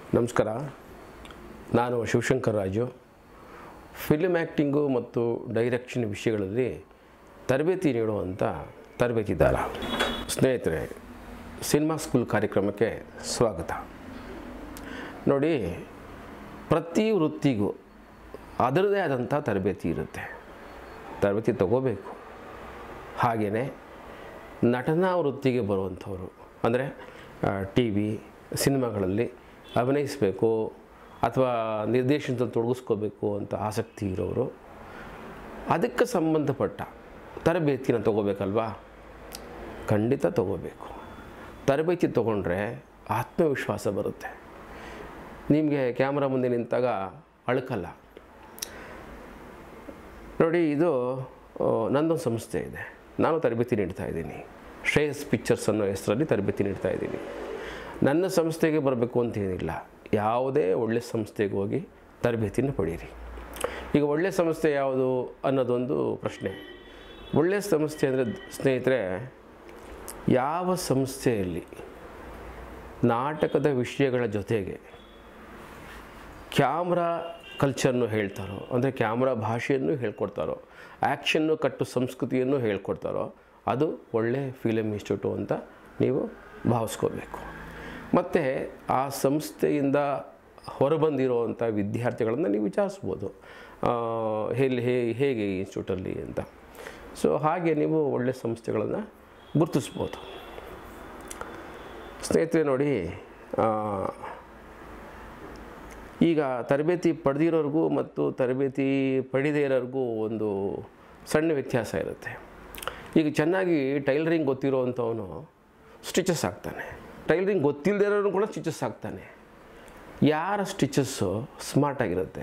ನಮಸ್ಕಾರ ನಾನು Shivashankar Raju film acting ಮತ್ತು ಡೈರೆಕ್ಷನ್ ವಿಷಯಗಳಲ್ಲಿ ತರಬೇತಿ ನೀಡುವಂಥ ತರಬೇತಿದಾರ ಸ್ನೇಹಿತರೆ ಸಿನಿಮಾ ಸ್ಕೂಲ್ ಕಾರ್ಯಕ್ರಮಕ್ಕೆ ಸ್ವಾಗತ ನೋಡಿ ಪ್ರತಿ ವೃತ್ತಿಗೂ ಅದರದೇ ಆದಂಥ ತರಬೇತಿ ಇರುತ್ತೆ ತರಬೇತಿ ತಗೋಬೇಕು ಹಾಗೆಯೇ ನಟನಾ ವೃತ್ತಿಗೆ ಬರುವಂಥವ್ರು ಅಂದರೆ ಟಿ ವಿ ಸಿನಿಮಾಗಳಲ್ಲಿ ಅಭಿನಯಿಸಬೇಕು ಅಥವಾ ನಿರ್ದೇಶನದಲ್ಲಿ ತೊಡಗಿಸ್ಕೋಬೇಕು ಅಂತ ಆಸಕ್ತಿ ಇರೋರು ಅದಕ್ಕೆ ಸಂಬಂಧಪಟ್ಟ ತರಬೇತಿನ ತಗೋಬೇಕಲ್ವಾ ಖಂಡಿತ ತಗೋಬೇಕು ತರಬೇತಿ ತಗೊಂಡ್ರೆ ಆತ್ಮವಿಶ್ವಾಸ ಬರುತ್ತೆ ನಿಮಗೆ ಕ್ಯಾಮ್ರಾ ಮುಂದೆ ನಿಂತಾಗ ಅಳುಕಲ್ಲ ನೋಡಿ ಇದು ಆ, ನನ್ನದೊಂದು ಸಂಸ್ಥೆ ಇದೆ ನಾನು ತರಬೇತಿ ನೀಡ್ತಾ ಇದ್ದೀನಿ ಶ್ರೇಯಸ್ ಪಿಕ್ಚರ್ಸ್ ಅನ್ನೋ ಹೆಸರಲ್ಲಿ ತರಬೇತಿ ನೀಡ್ತಾ ಇದ್ದೀನಿ ನನ್ನ ಸಂಸ್ಥೆಗೆ ಬರಬೇಕು ಅಂತ ಏನಿಲ್ಲ ಯಾವುದೇ ಒಳ್ಳೆಯ ಸಂಸ್ಥೆಗೆ ಹೋಗಿ ತರಬೇತಿನ ಪಡೀರಿ ಈಗ ಒಳ್ಳೆಯ ಸಂಸ್ಥೆ ಯಾವುದು ಅನ್ನೋದೊಂದು ಪ್ರಶ್ನೆ ಒಳ್ಳೆಯ ಸಂಸ್ಥೆ ಅಂದರೆ ಸ್ನೇಹಿತರೆ ಯಾವ ಸಂಸ್ಥೆಯಲ್ಲಿ ನಾಟಕದ ವಿಷಯಗಳ ಜೊತೆಗೆ ಕ್ಯಾಮ್ರಾ ಕಲ್ಚರ್ನು ಹೇಳ್ತಾರೋ ಅಂದರೆ ಕ್ಯಾಮ್ರಾ ಭಾಷೆಯನ್ನು ಹೇಳ್ಕೊಡ್ತಾರೋ ಆ್ಯಕ್ಷನ್ನು ಕಟ್ಟು ಸಂಸ್ಕೃತಿಯನ್ನು ಹೇಳ್ಕೊಡ್ತಾರೋ ಅದು ಒಳ್ಳೆ ಫಿಲಮ್ ಇನ್ಸ್ಟಿಟ್ಯೂಟು ಅಂತ ನೀವು ಭಾವಿಸ್ಕೋಬೇಕು ಮತ್ತು ಆ ಸಂಸ್ಥೆಯಿಂದ ಹೊರಬಂದಿರುವಂಥ ವಿದ್ಯಾರ್ಥಿಗಳನ್ನು ನೀವು ವಿಚಾರಿಸ್ಬೋದು ಆ, ಎಲ್ಲಿ ಹೇ ಹೇಗೆ ಈ ಇನ್ಸ್ಟಿಟ್ಯೂಟಲ್ಲಿ ಅಂತ ಸೊ ಹಾಗೆ ನೀವು ಒಳ್ಳೆಯ ಸಂಸ್ಥೆಗಳನ್ನು ಗುರುತಿಸ್ಬೋದು ಸ್ನೇಹಿತರೆ ನೋಡಿ ಆ, ಈಗ ತರಬೇತಿ ಪಡೆದಿರೋರಿಗೂ ಮತ್ತು ತರಬೇತಿ ಪಡೆದೇ ಇರೋರಿಗೂ ಒಂದು ಸಣ್ಣ ವ್ಯತ್ಯಾಸ ಇರುತ್ತೆ ಈಗ ಚೆನ್ನಾಗಿ ಟೈಲರಿಂಗ್ ಗೊತ್ತಿರೋವಂಥವನು ಸ್ಟಿಚಸ್ ಹಾಕ್ತಾನೆ ಟೈಲರಿಂಗ್ ಗೊತ್ತಿಲ್ಲದೆ ಇರೋನು ಕೂಡ ಸ್ಟಿಚಸ್ ಹಾಕ್ತಾನೆ ಯಾರ ಸ್ಟಿಚಸ್ಸು ಸ್ಮಾರ್ಟಾಗಿರುತ್ತೆ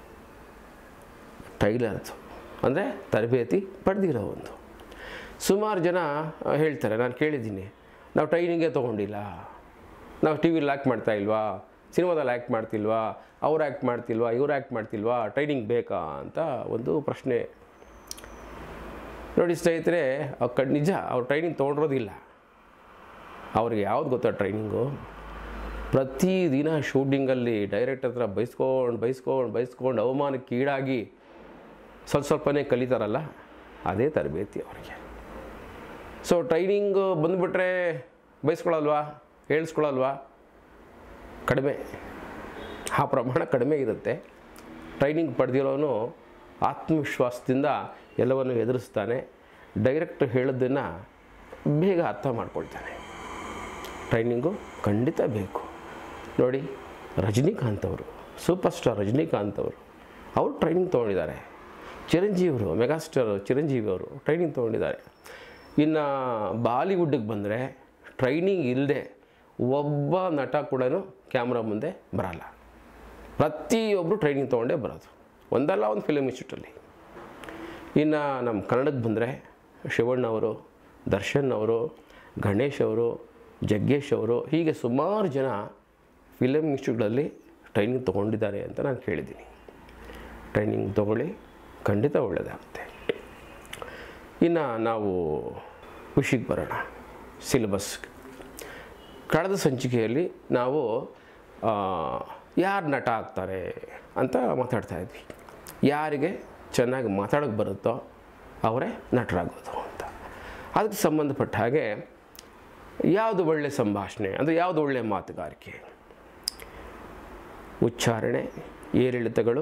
ಟೈಲರ್ದು ಅಂದರೆ ತರಬೇತಿ ಪಡೆದಿರೋ ಒಂದು ಸುಮಾರು ಜನ ಆ, ಹೇಳ್ತಾರೆ ನಾನು ಕೇಳಿದ್ದೀನಿ ನಾವು ಟ್ರೈನಿಂಗೇ ತೊಗೊಂಡಿಲ್ಲ ನಾವು ಟಿ ವಿಲಿ ಆ್ಯಕ್ಟ್ ಮಾಡ್ತಾ ಇಲ್ವಾ ಸಿನಿಮಾದಲ್ಲಿ ಆ್ಯಕ್ಟ್ ಮಾಡ್ತಿಲ್ವಾ ಅವ್ರು ಆ್ಯಕ್ಟ್ ಮಾಡ್ತಿಲ್ವಾ ಇವ್ರು ಆ್ಯಕ್ಟ್ ಮಾಡ್ತಿಲ್ವಾ ಟ್ರೈನಿಂಗ್ ಬೇಕಾ ಅಂತ ಒಂದು ಪ್ರಶ್ನೆ ನೋಡಿ ಸ್ನೇಹಿತರೆ ಅವ್ರು ಕಣ್ ನಿಜ ಅವ್ರು ಟ್ರೈನಿಂಗ್ ತೊಗೊಂಡಿರೋದಿಲ್ಲ ಅವ್ರಿಗೆ ಯಾವ್ದು ಗೊತ್ತಾ ಟ್ರೈನಿಂಗು ಪ್ರತಿದಿನ ಶೂಟಿಂಗಲ್ಲಿ ಡೈರೆಕ್ಟ್ ಹತ್ರ ಬೈಸ್ಕೊಂಡು ಬೈಸ್ಕೊಂಡು ಬೈಸ್ಕೊಂಡು ಅವಮಾನಕ್ಕೆ ಈಡಾಗಿ ಸ್ವಲ್ಪ ಸ್ವಲ್ಪನೇ ಕಲಿತಾರಲ್ಲ ಅದೇ ತರಬೇತಿ ಅವರಿಗೆ ಸೊ ಟ್ರೈನಿಂಗು ಬಂದುಬಿಟ್ರೆ ಬೈಸ್ಕೊಳಲ್ವಾ ಹೇಳಿಸ್ಕೊಳಲ್ವಾ ಕಡಿಮೆ ಆ ಪ್ರಮಾಣ ಕಡಿಮೆ ಇರುತ್ತೆ ಟ್ರೈನಿಂಗ್ ಪಡೆದಿರೋನು ಆತ್ಮವಿಶ್ವಾಸದಿಂದ ಎಲ್ಲವನ್ನು ಎದುರಿಸ್ತಾನೆ ಡೈರೆಕ್ಟ್ ಹೇಳೋದನ್ನು ಬೇಗ ಅರ್ಥ ಮಾಡ್ಕೊಳ್ತಾನೆ ಟ್ರೈನಿಂಗು ಖಂಡಿತ ಬೇಕು ನೋಡಿ ರಜನಿಕಾಂತ್ ಅವರು ಸೂಪರ್ ಸ್ಟಾರ್ ರಜನಿಕಾಂತ್ ಅವರು ಅವರು ಟ್ರೈನಿಂಗ್ ತೊಗೊಂಡಿದ್ದಾರೆ ಚಿರಂಜೀವಿರು ಮೆಗಾಸ್ಟಾರ್ ಚಿರಂಜೀವಿ ಅವರು ಟ್ರೈನಿಂಗ್ ತೊಗೊಂಡಿದ್ದಾರೆ ಇನ್ನು ಬಾಲಿವುಡ್ಗೆ ಬಂದರೆ ಟ್ರೈನಿಂಗ್ ಇಲ್ಲದೆ ಒಬ್ಬ ನಟ ಕೂಡ ಕ್ಯಾಮ್ರಾ ಮುಂದೆ ಬರಲ್ಲ ಪ್ರತಿಯೊಬ್ಬರು ಟ್ರೈನಿಂಗ್ ತೊಗೊಂಡೇ ಬರೋದು ಒಂದಲ್ಲ ಒಂದು ಫಿಲಿಮ್ ಇನ್ಸ್ಟಿಟ್ಯೂಟಲ್ಲಿ ಇನ್ನು ನಮ್ಮ ಕನ್ನಡಕ್ಕೆ ಬಂದರೆ ಶಿವಣ್ಣ ಅವರು ದರ್ಶನ್ ಅವರು ಗಣೇಶ್ ಅವರು ಜಗ್ಗೇಶ್ ಅವರು ಹೀಗೆ ಸುಮಾರು ಜನ ಫಿಲಮ್ ಇನ್ಸ್ಟಿಟ್ಯೂಟಲ್ಲಿ ಟ್ರೈನಿಂಗ್ ತೊಗೊಂಡಿದ್ದಾರೆ ಅಂತ ನಾನು ಕೇಳಿದ್ದೀನಿ ಟ್ರೈನಿಂಗ್ ತೊಗೊಳ್ಳಿ ಖಂಡಿತ ಒಳ್ಳೆಯದಾಗುತ್ತೆ ಇನ್ನು ನಾವು ವಿಷಯಕ್ಕೆ ಬರೋಣ ಸಿಲೆಬಸ್ ಕಳೆದ ಸಂಚಿಕೆಯಲ್ಲಿ ನಾವು ಯಾರು ನಟ ಆಗ್ತಾರೆ ಅಂತ ಮಾತಾಡ್ತಾ ಇದ್ವಿ ಯಾರಿಗೆ ಚೆನ್ನಾಗಿ ಮಾತಾಡೋಕ್ಕೆ ಬರುತ್ತೋ ಅವರೇ ನಟರಾಗೋದು ಅಂತ ಅದಕ್ಕೆ ಸಂಬಂಧಪಟ್ಟ ಹಾಗೆ ಯಾವುದು ಒಳ್ಳೆಯ ಸಂಭಾಷಣೆ ಅಂದರೆ ಯಾವುದು ಒಳ್ಳೆಯ ಮಾತುಗಾರಿಕೆ ಉಚ್ಚಾರಣೆ ಏರಿಳಿತಗಳು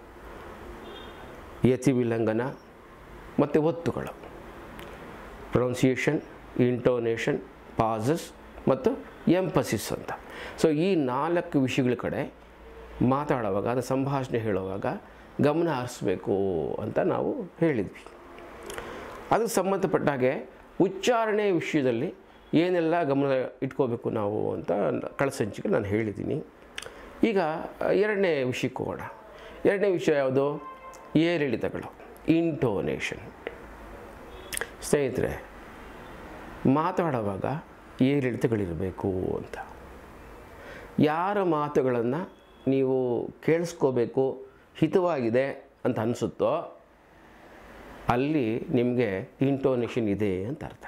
ಯತಿ ವಿಲಂಘನ ಮತ್ತು ಒತ್ತುಗಳು ಪ್ರೊನೌನ್ಸಿಯೇಷನ್ ಇಂಟೋನೇಷನ್ ಪಾಸಸ್ ಮತ್ತು ಎಂಪಸಿಸ್ ಅಂತ ಸೊ ಈ ನಾಲ್ಕು ವಿಷಯಗಳ ಕಡೆ ಮಾತಾಡುವಾಗ ಅದು ಸಂಭಾಷಣೆ ಹೇಳುವಾಗ ಗಮನ ಹರಿಸ್ಬೇಕು ಅಂತ ನಾವು ಹೇಳಿದ್ವಿ ಅದಕ್ಕೆ ಸಂಬಂಧಪಟ್ಟ ಹಾಗೆ ಉಚ್ಚಾರಣೆ ವಿಷಯದಲ್ಲಿ ಏನೆಲ್ಲ ಗಮನ ಇಟ್ಕೋಬೇಕು ನಾವು ಅಂತ ಕಳೆದ ಸಂಚಿಕೆ ನಾನು ಹೇಳಿದ್ದೀನಿ ಈಗ ಎರಡನೇ ವಿಷಯಕ್ಕೆ ಹೋಗೋಣ ಎರಡನೇ ವಿಷಯ ಯಾವುದು ಏರಿಳಿತಗಳು ಇಂಟೋನೇಷನ್ ಸ್ನೇಹಿತರೆ ಮಾತಾಡುವಾಗ ಏರಿಳಿತಗಳಿರಬೇಕು ಅಂತ ಯಾರ ಮಾತುಗಳನ್ನು ನೀವು ಕೇಳಿಸ್ಕೋಬೇಕು ಹಿತವಾಗಿದೆ ಅಂತ ಅನಿಸುತ್ತೋ ಅಲ್ಲಿ ನಿಮಗೆ ಇಂಟೋನೇಷನ್ ಇದೆ ಅಂತ ಅರ್ಥ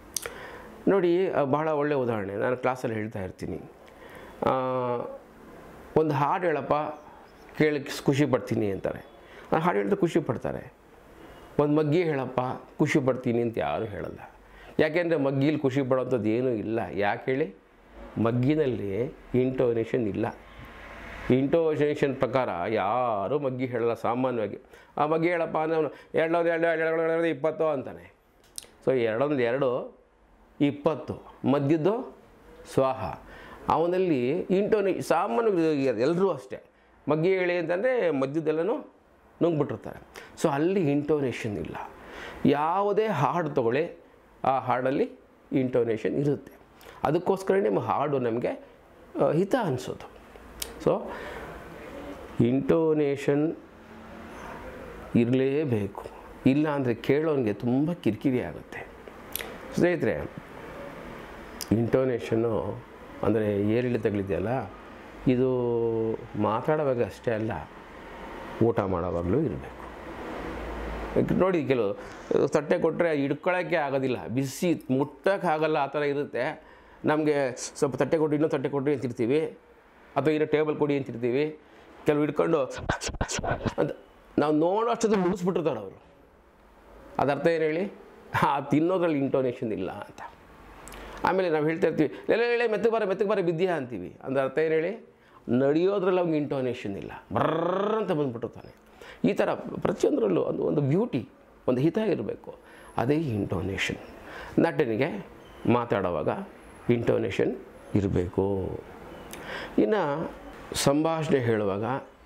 ನೋಡಿ ಆ, ಬಹಳ ಒಳ್ಳೆಯ ಉದಾಹರಣೆ ನಾನು ಕ್ಲಾಸಲ್ಲಿ ಹೇಳ್ತಾ ಇರ್ತೀನಿ ಆ, ಒಂದು ಹಾಡು ಹೇಳಪ್ಪ ಕೇಳಿ ಖುಷಿ ಪಡ್ತೀನಿ ಅಂತಾರೆ ಆ ಹಾಡು ಹೇಳಿದ್ರೆ ಖುಷಿ ಪಡ್ತಾರೆ ಒಂದು ಮಗ್ಗಿ ಹೇಳಪ್ಪ ಖುಷಿ ಪಡ್ತೀನಿ ಅಂತ ಯಾರೂ ಹೇಳಲ್ಲ ಯಾಕೆಂದರೆ ಮಗ್ಗಿಲಿ ಖುಷಿ ಪಡೋಂಥದ್ದು ಏನೂ ಇಲ್ಲ ಯಾಕೆ ಹೇಳಿ ಮಗ್ಗಿನಲ್ಲಿ ಇಂಟೋನೇಷನ್ ಇಲ್ಲ ಇಂಟೋನೇಷನ್ ಪ್ರಕಾರ ಯಾರೂ ಮಗ್ಗಿ ಹೇಳಲ್ಲ ಸಾಮಾನ್ಯವಾಗಿ ಆ ಮಗ್ಗಿ ಹೇಳಪ್ಪ ಅಂದ್ರೆ ಅವನು ಎರಡೊಂದು ಎರಡು ಎರಡು ಎರಡು ಇಪ್ಪತ್ತು ಅಂತಾನೆ ಸೊ ಎರಡೊಂದು ಎರಡು ಇಪ್ಪತ್ತು ಮಧ್ಯದ್ದು ಸ್ವಾಹ ಅವನಲ್ಲಿ ಇಂಟೋನೇ ಸಾಮಾನ್ಯ ಎಲ್ಲರೂ ಅಷ್ಟೇ ಮಗ್ಗಿ ಹೇಳಿ ಅಂತಂದರೆ ಮಧ್ಯದೆಲ್ಲನೂ ನುಂಗ್ಬಿಟ್ಟಿರ್ತಾರೆ ಸೊ ಅಲ್ಲಿ ಇಂಟೋನೇಷನ್ ಇಲ್ಲ ಯಾವುದೇ ಹಾಡು ತಗೊಳ್ಳಿ ಆ ಹಾಡಲ್ಲಿ ಇಂಟೋನೇಷನ್ ಇರುತ್ತೆ ಅದಕ್ಕೋಸ್ಕರ ನಿಮ್ಮ ಹಾಡು ನಮಗೆ ಆ, ಹಿತ ಅನಿಸೋದು ಸೊ ಇಂಟೋನೇಷನ್ ಇರಲೇಬೇಕು ಇಲ್ಲ ಅಂದರೆ ಕೇಳೋನಿಗೆ ತುಂಬ ಕಿರಿಕಿರಿ ಆಗುತ್ತೆ ಸ್ನೇಹಿತರೆ ಇಂಟೋನೇಷನ್ನು ಅಂದರೆ ಏರಿಳಿತಗಳಿದೆಯಲ್ಲ ಇದು ಮಾತಾಡುವಾಗ ಅಷ್ಟೇ ಅಲ್ಲ ಊಟ ಮಾಡೋವಾಗಲೂ ಇರಬೇಕು ಈಗ ನೋಡಿ ಕೆಲವು ತಟ್ಟೆ ಕೊಟ್ಟರೆ ಹಿಡ್ಕೊಳ್ಳೋಕ್ಕೆ ಆಗೋದಿಲ್ಲ ಬಿಸಿ ಮುಟ್ಟಕ್ಕೆ ಆಗಲ್ಲ ಆ ಥರ ಇರುತ್ತೆ ನಮಗೆ ಸ್ವಲ್ಪ ತಟ್ಟೆ ಕೊಟ್ಟು ಇನ್ನೂ ತಟ್ಟೆ ಕೊಟ್ಟು ಅಂತಿರ್ತೀವಿ ಅಥವಾ ಇನ್ನೂ ಟೇಬಲ್ ಕೊಡಿ ಅಂತಿರ್ತೀವಿ ಕೆಲವು ಹಿಡ್ಕೊಂಡು ಅಂತ ನಾವು ನೋಡೋ ಅಷ್ಟೊತ್ತು ಮುಗಿಸ್ಬಿಟ್ಟಿರ್ತಾರೆ ಅವರು ಅದರ್ಥ ಏನು ಹೇಳಿ ಆ ತಿನ್ನೋದ್ರಲ್ಲಿ ಇಂಟೋನೇಷನ್ ಇಲ್ಲ ಅಂತ ಆಮೇಲೆ ನಾವು ಹೇಳ್ತಾ ಇರ್ತೀವಿ ಎಲೆ ಎಳೆ ಮೆತ್ತಗೆ ಬರ ಮೆತ್ತಗೆ ಬರ ಬಿದ್ಯಾ ಅಂತೀವಿ ಅಂದ್ರೆ ಅರ್ಥ ಏನು ಹೇಳಿ ನಡೆಯೋದ್ರಲ್ಲಿ ಅವ್ನಿಗೆ ಇಂಟೋನೇಷನ್ ಇಲ್ಲ ಬರ್ರ ಅಂತ ಬಂದ್ಬಿಟ್ಟಿರ್ತಾನೆ ಈ ಥರ ಪ್ರತಿಯೊಂದರಲ್ಲೂ ಒಂದು ಒಂದು ಬ್ಯೂಟಿ ಒಂದು ಹಿತ ಇರಬೇಕು ಅದೇ ಇಂಟೋನೇಷನ್ ನಟನಿಗೆ ಮಾತಾಡುವಾಗ ಇಂಟೋನೇಷನ್ ಇರಬೇಕು ಇನ್ನು ಸಂಭಾಷಣೆ ಹೇಳುವಾಗ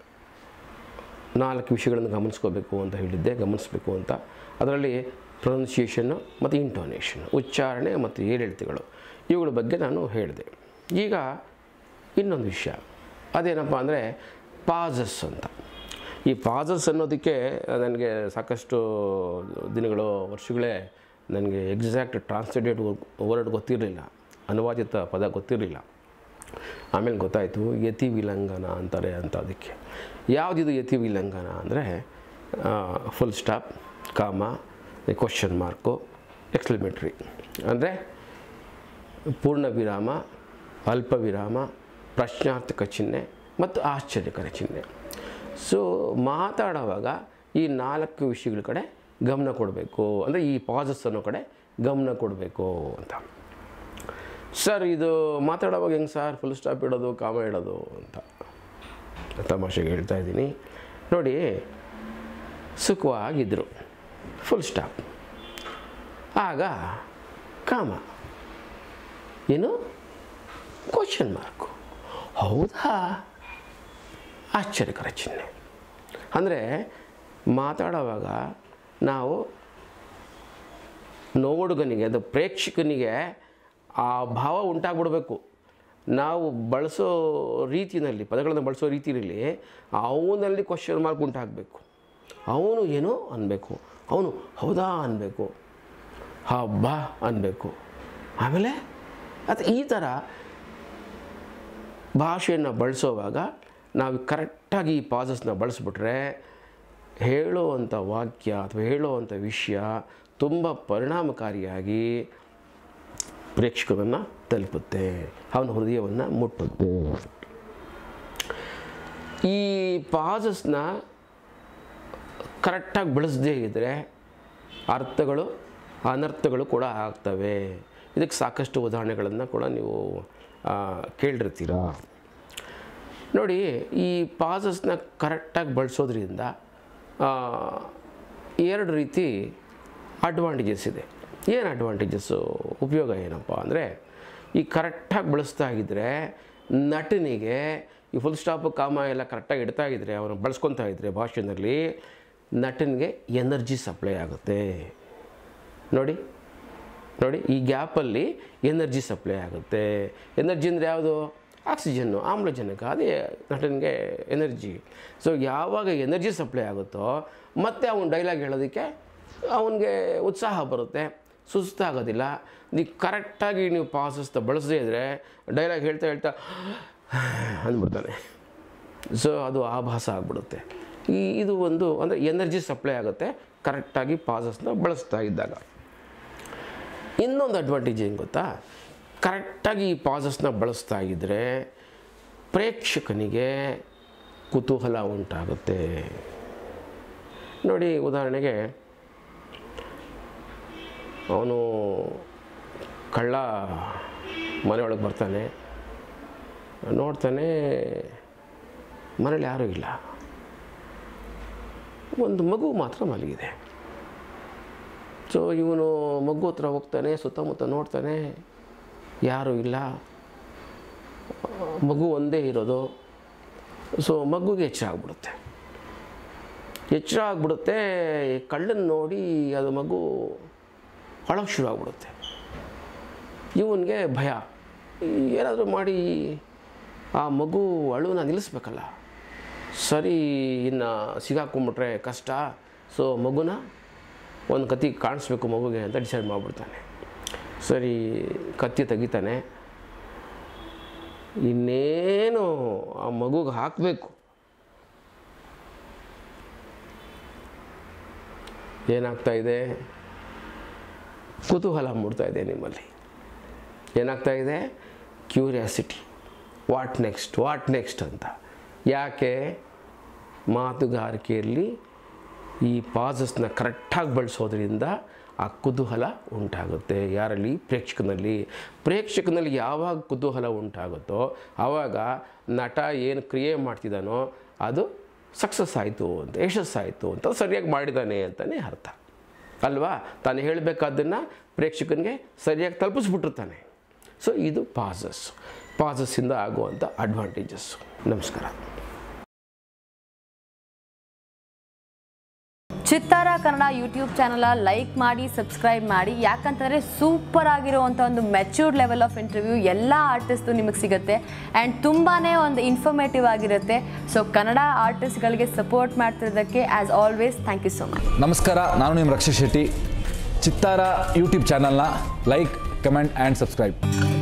ನಾಲ್ಕು ವಿಷಯಗಳನ್ನು ಗಮನಿಸ್ಕೋಬೇಕು ಅಂತ ಹೇಳಿದ್ದೆ ಗಮನಿಸಬೇಕು ಅಂತ ಅದರಲ್ಲಿ ಪ್ರೊನೌನ್ಸಿಯೇಷನ್ನು ಮತ್ತು ಇಂಟೋನೇಷನ್ ಉಚ್ಚಾರಣೆ ಮತ್ತು ಏರಿಳಿತಗಳು ಇವುಗಳ ಬಗ್ಗೆ ನಾನು ಹೇಳಿದೆ ಈಗ ಇನ್ನೊಂದು ವಿಷಯ ಅದೇನಪ್ಪ ಅಂದರೆ ಪಾಸಸ್ ಅಂತ ಈ ಪಾಸಸ್ ಅನ್ನೋದಕ್ಕೆ ನನಗೆ ಸಾಕಷ್ಟು ದಿನಗಳು ವರ್ಷಗಳೇ ನನಗೆ ಎಕ್ಸಾಕ್ಟ್ ಟ್ರಾನ್ಸ್ಲೇಟೆಡ್ ವರ್ಡ್ ಗೊತ್ತಿರಲಿಲ್ಲ ಅನುವಾದಿತ ಪದ ಗೊತ್ತಿರಲಿಲ್ಲ ಆಮೇಲೆ ಗೊತ್ತಾಯಿತು ಯತಿ ವಿಲಂಘನ ಅಂತಾರೆ ಅಂತ ಅದಕ್ಕೆ ಯಾವುದಿದು ಯತಿ ವಿಲಂಘನ ಅಂದರೆ full stop comma question mark exclamatory ಅಂದರೆ ಪೂರ್ಣ ವಿರಾಮ ಅಲ್ಪ ವಿರಾಮ ಪ್ರಶ್ನಾರ್ಥಕ ಚಿಹ್ನೆ ಮತ್ತು ಆಶ್ಚರ್ಯಕರ ಚಿಹ್ನೆ ಸೊ ಮಾತಾಡುವಾಗ ಈ ನಾಲ್ಕು ವಿಷಯಗಳ ಕಡೆ ಗಮನ ಕೊಡಬೇಕು ಅಂದರೆ ಈ ಪಾಸಸ್ ಅನ್ನೋ ಕಡೆ ಗಮನ ಕೊಡಬೇಕು ಅಂತ ಸರ್ ಇದು ಮಾತಾಡೋವಾಗ ಹೆಂಗೆ ಸರ್ ಫುಲ್ ಸ್ಟಾಪ್ ಇಡೋದು ಕಾಮ ಇಡೋದು ಅಂತ ತಮಾಷೆಗೆ ಹೇಳ್ತಾ ಇದ್ದೀನಿ ನೋಡಿ ಸುಖವಾಗಿದ್ದರು ಫುಲ್ ಸ್ಟಾಪ್ ಆಗ ಕಾಮ ಏನು ಕ್ವಶನ್ ಮಾರ್ಕು ಹೌದಾ ಆಶ್ಚರ್ಯಕರ ಚಿಹ್ನೆ ಅಂದರೆ ಮಾತಾಡೋವಾಗ ನಾವು ನೋಡುಗನಿಗೆ ಅದು ಪ್ರೇಕ್ಷಕನಿಗೆ ಆ ಭಾವ ಉಂಟಾಗ್ಬಿಡ್ಬೇಕು ನಾವು ಬಳಸೋ ರೀತಿಯಲ್ಲಿ ಪದಗಳನ್ನು ಬಳಸೋ ರೀತಿಯಲ್ಲಿ ಅವನಲ್ಲಿ ಕ್ವಶನ್ ಮಾರ್ಕ್ ಉಂಟಾಗಬೇಕು ಅವನು ಏನೋ ಅನ್ನಬೇಕು ಅವನು ಹೌದಾ ಅನ್ನಬೇಕು ಹಬ್ಬ ಅನ್ನಬೇಕು ಆಮೇಲೆ ಅದು ಈ ಥರ ಭಾಷೆಯನ್ನು ಬಳಸೋವಾಗ ನಾವು ಕರೆಕ್ಟಾಗಿ ಈ ಪಾಸಸ್ನ ಬಳಸ್ಬಿಟ್ರೆ ಹೇಳುವಂಥ ವಾಕ್ಯ ಅಥವಾ ಹೇಳುವಂಥ ವಿಷಯ ತುಂಬ ಪರಿಣಾಮಕಾರಿಯಾಗಿ ಪ್ರೇಕ್ಷಕರನ್ನು ತಲುಪುತ್ತೆ ಅವನ ಹೃದಯವನ್ನು ಮುಟ್ಟುತ್ತೆ ಈ ಪಾಸಸ್ನ ಕರೆಕ್ಟಾಗಿ ಬಳಸದೇ ಇದ್ದರೆ ಅರ್ಥಗಳು ಅನರ್ಥಗಳು ಕೂಡ ಆಗ್ತವೆ ಇದಕ್ಕೆ ಸಾಕಷ್ಟು ಉದಾಹರಣೆಗಳನ್ನು ಕೂಡ ನೀವು ಆ, ಕೇಳಿರ್ತೀರ ನೋಡಿ ಈ ಪಾಸಸ್ನ ಕರೆಕ್ಟಾಗಿ ಬಳಸೋದ್ರಿಂದ ಆ, ಎರಡು ರೀತಿ ಅಡ್ವಾಂಟೇಜಸ್ ಇದೆ ಏನು ಅಡ್ವಾಂಟೇಜಸ್ಸು ಉಪಯೋಗ ಏನಪ್ಪ ಅಂದರೆ ಈ ಕರೆಕ್ಟಾಗಿ ಬಳಸ್ತಾ ಇದ್ದರೆ ನಟನಿಗೆ ಈ ಫುಲ್ ಸ್ಟಾಪು ಕಾಮ ಎಲ್ಲ ಕರೆಕ್ಟಾಗಿ ಇಡ್ತಾ ಇದ್ದರೆ ಅವನು ಬಳಸ್ಕೊತಾ ಇದ್ದರೆ ಭಾಷೆಯಲ್ಲಿ ನಟನಿಗೆ ಎನರ್ಜಿ ಸಪ್ಲೈ ಆಗುತ್ತೆ ನೋಡಿ ನೋಡಿ ಈ ಗ್ಯಾಪಲ್ಲಿ ಎನರ್ಜಿ ಸಪ್ಲೈ ಆಗುತ್ತೆ ಎನರ್ಜಿ ಅಂದರೆ ಯಾವುದು ಆಕ್ಸಿಜನ್ನು ಆಮ್ಲಜನಕ ಅದೇ ನಟನಿಗೆ ಎನರ್ಜಿ ಸೊ ಯಾವಾಗ ಎನರ್ಜಿ ಸಪ್ಲೈ ಆಗುತ್ತೋ ಮತ್ತೆ ಅವನು ಡೈಲಾಗ್ ಹೇಳೋದಕ್ಕೆ ಅವನಿಗೆ ಉತ್ಸಾಹ ಬರುತ್ತೆ ಸುಸ್ತಾಗೋದಿಲ್ಲ ನೀವು ಕರೆಕ್ಟಾಗಿ ನೀವು ಪಾಸಸ್ತ ಬಳಸದೇ ಇದ್ದರೆ ಡೈಲಾಗ್ ಹೇಳ್ತಾ ಹೇಳ್ತಾ ಅಂದ್ಬಿಡ್ತಾನೆ ಸೊ ಅದು ಆಭಾಸ ಆಗಿಬಿಡುತ್ತೆ ಈ ಇದು ಒಂದು ಅಂದರೆ ಎನರ್ಜಿ ಸಪ್ಲೈ ಆಗುತ್ತೆ ಕರೆಕ್ಟಾಗಿ ಪಾಸಸ್ನ ಬಳಸ್ತಾ ಇದ್ದಾಗ ಇನ್ನೊಂದು ಅಡ್ವಾಂಟೇಜ್ ಏನು ಗೊತ್ತಾ ಕರೆಕ್ಟಾಗಿ ಈ ಪಾಸಸ್ನ ಬಳಸ್ತಾ ಇದ್ದರೆ ಪ್ರೇಕ್ಷಕನಿಗೆ ಕುತೂಹಲ ಉಂಟಾಗುತ್ತೆ ನೋಡಿ ಉದಾಹರಣೆಗೆ ಅವನು ಕಳ್ಳ ಮನೆಯೊಳಗೆ ಬರ್ತಾನೆ ನೋಡ್ತಾನೆ ಮನೇಲಿ ಯಾರೂ ಇಲ್ಲ ಒಂದು ಮಗು ಮಾತ್ರ ಮಲಗಿದೆ ಸೊ ಇವನು ಮಗು ಹತ್ರ ಹೋಗ್ತಾನೆ ಸುತ್ತಮುತ್ತ ನೋಡ್ತಾನೆ ಯಾರೂ ಇಲ್ಲ ಮಗು ಒಂದೇ ಇರೋದು ಸೊ ಮಗುಗೆ ಎಚ್ಚರ ಆಗ್ಬಿಡುತ್ತೆ ಎಚ್ಚರ ಆಗ್ಬಿಡುತ್ತೆ ಕಳ್ಳನ್ನು ನೋಡಿ ಅದು ಮಗು ಅಳೋಕ್ಕೆ ಶುರು ಆಗ್ಬಿಡುತ್ತೆ ಇವನಿಗೆ ಭಯ ಏನಾದರೂ ಮಾಡಿ ಆ ಮಗು ಅಳುನ ನಿಲ್ಲಿಸ್ಬೇಕಲ್ಲ ಸರಿ ಇನ್ನು ಸಿಗಾಕೊಂಬಿಟ್ರೆ ಕಷ್ಟ ಸೊ ಮಗುನ ಒಂದು ಕತ್ತಿ ಕಾಣಿಸ್ಬೇಕು ಮಗುಗೆ ಅಂತ ಡಿಸೈಡ್ ಮಾಡಿಬಿಡ್ತಾನೆ ಸರಿ ಕತ್ತಿ ತೆಗಿತಾನೆ ಇನ್ನೇನು ಆ ಮಗುಗೆ ಹಾಕಬೇಕು ಏನಾಗ್ತಾ ಇದೆ ಕುತೂಹಲ ಮೂಡ್ತಾ ಇದೆ ನಿಮ್ಮಲ್ಲಿ ಏನಾಗ್ತಾ ಇದೆ curiosity what next what next ಅಂತ ಯಾಕೆ ಮಾತುಗಾರಿಕೆಯಲ್ಲಿ ಈ ಪಾಸಸ್ನ ಕರೆಕ್ಟಾಗಿ ಬಳಸೋದ್ರಿಂದ ಆ ಕುತೂಹಲ ಉಂಟಾಗುತ್ತೆ ಯಾರಲ್ಲಿ ಪ್ರೇಕ್ಷಕನಲ್ಲಿ ಪ್ರೇಕ್ಷಕನಲ್ಲಿ ಯಾವಾಗ ಕುತೂಹಲ ಉಂಟಾಗುತ್ತೋ ಆವಾಗ ನಟ ಏನು ಕ್ರಿಯೆ ಮಾಡ್ತಿದ್ದಾನೋ ಅದು ಸಕ್ಸಸ್ ಆಯಿತು ಅಂತ ಯಶಸ್ಸಾಯಿತು ಅಂತ ಸರಿಯಾಗಿ ಮಾಡಿದ್ದಾನೆ ಅಂತಲೇ ಅರ್ಥ ಅಲ್ವಾ ತಾನು ಹೇಳಬೇಕಾದ್ದನ್ನು ಪ್ರೇಕ್ಷಕನಿಗೆ ಸರಿಯಾಗಿ ತಲುಪಿಸ್ಬಿಟ್ಟಿರ್ತಾನೆ ಸೊ ಇದು ಪಾಸಸ್ ಪಾಸಸ್ಸಿಂದ ಆಗುವಂಥ ಅಡ್ವಾಂಟೇಜಸ್ಸು ನಮಸ್ಕಾರ Chittara Kannada YouTube channel like ಮಾಡಿ ಸಬ್ಸ್ಕ್ರೈಬ್ ಮಾಡಿ ಯಾಕಂತಂದರೆ ಸೂಪರ್ ಆಗಿರುವಂಥ ಒಂದು ಮೆಚ್ಯೂರ್ಡ್ ಲೆವೆಲ್ ಆಫ್ ಇಂಟರ್ವ್ಯೂ ಎಲ್ಲ ಆರ್ಟಿಸ್ಟು ನಿಮಗೆ ಸಿಗುತ್ತೆ ಆ್ಯಂಡ್ ತುಂಬಾ ಒಂದು ಇನ್ಫಾರ್ಮೇಟಿವ್ ಆಗಿರುತ್ತೆ ಸೊ ಕನ್ನಡ ಆರ್ಟಿಸ್ಟ್ಗಳಿಗೆ ಸಪೋರ್ಟ್ ಮಾಡ್ತಿರೋದಕ್ಕೆ as always thank you so much ನಮಸ್ಕಾರ ನಾನು ನಿಮ್ಮ ರಕ್ಷಿತ್ ಶೆಟ್ಟಿ ಚಿತ್ತಾರ ಯೂಟ್ಯೂಬ್ ಚಾನಲ್ನ ಲೈಕ್ ಕಮೆಂಟ್ ಆ್ಯಂಡ್ ಸಬ್ಸ್ಕ್ರೈಬ್